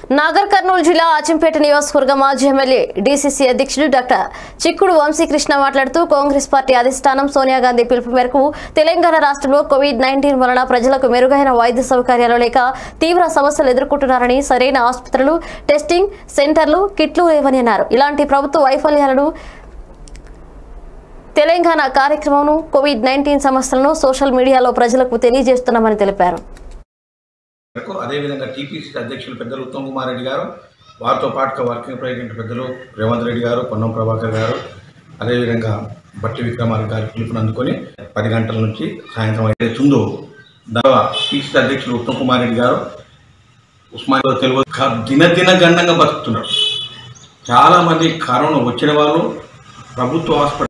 నాగర్ కర్నూలు జిల్లా అచంపేట నియోజకవర్గ మాజీ ఎమ్మెల్యే డీసీసీ అధ్యక్షుడు డాక్టర్ చిక్కుడు వంశీకృష్ణ మాట్లాడుతూ కాంగ్రెస్ పార్టీ అధిష్టానం సోనియా గాంధీ పిలుపు మేరకు తెలంగాణ రాష్ట్రంలో కోవిడ్ నైన్టీన్ వలన ప్రజలకు మెరుగైన వైద్య సౌకర్యాలు లేక తీవ్ర సమస్యలు ఎదుర్కొంటున్నారని సరైన ఆసుపత్రులు టెస్టింగ్ సెంటర్లు కిట్లు లేవని అన్నారు ఇలాంటి ప్రభుత్వ వైఫల్యాలను తెలంగాణ కార్యక్రమం కోవిడ్ నైన్టీన్ సమస్యలను సోషల్ మీడియాలో ప్రజలకు తెలియజేస్తున్నామని తెలిపారు వరకు అదేవిధంగా టీపీసీ అధ్యక్షులు పెద్దలు ఉత్తమ్ కుమార్ రెడ్డి గారు వారితో పాటుగా వర్కింగ్ ప్రెసిడెంట్ పెద్దలు రేవంత్ రెడ్డి గారు పొన్నం ప్రభాకర్ గారు అదేవిధంగా బట్టి విక్రమార్క గారి పిలుపుని అందుకొని పది గంటల నుంచి సాయంత్రం అయితే చుందో దావా టీసీ అధ్యక్షులు ఉత్తమ్ కుమార్ రెడ్డి గారు ఉస్మానియా తెలుగు క- దినదిన గండంగా బతుకుతున్నారు చాలామంది కరోనా వచ్చిన వాళ్ళు ప్రభుత్వ హాస్పిటల్